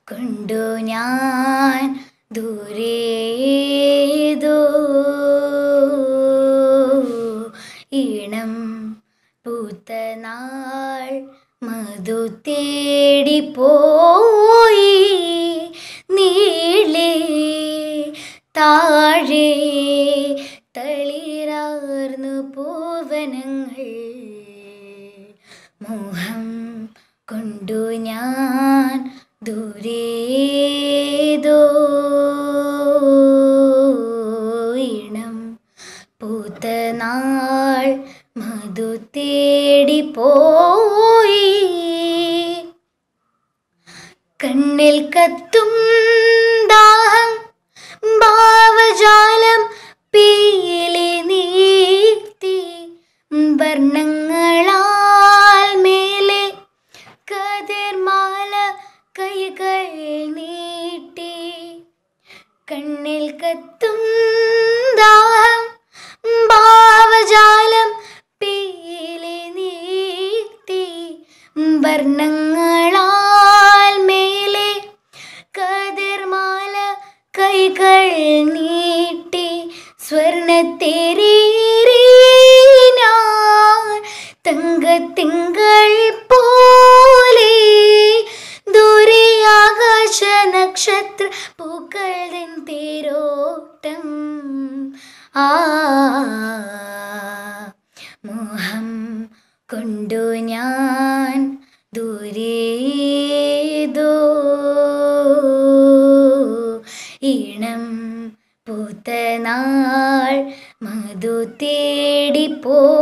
കൊണ്ടു ഞാൻ ദൂരേതോ ഈണം പൂത്ത നാൾ മധു തേടിപ്പോയി നീളേ താഴെ തളിരാർന്നു പൂവനങ്ങൾ മോഹം കൊണ്ടു ഞാൻ ദൂരേതോ ഇണം പൂത്ത നാൾ മധു തേടിപ്പോയി കണ്ണിൽ കത്തും ദാഹം ഭാവജാലം പീലി നീർത്തി വർണ്ണങ്ങളാൽ മേലെ കതിർമാല കൈകൾ നീട്ടി കണ്ണിൽ കത്തും ദാഹം ഭാവജാലം പീലി നീർത്തി വർണ്ണങ്ങളാൽ മേലെ കതിർമാല കൈകൾ നീട്ടി സ്വർണത്തേരീനാൻ തങ്കത്തിങ്കൾ പോലെ ദൂരെ ആകാശ നക്ഷത്ര പൂക്കളിൻ തേരോട്ടം ആ മോഹം കൊണ്ടു ഞാൻ ദൂരേതോ ഈണം പൂത്ത നാൾ മധു തേടിപ്പോ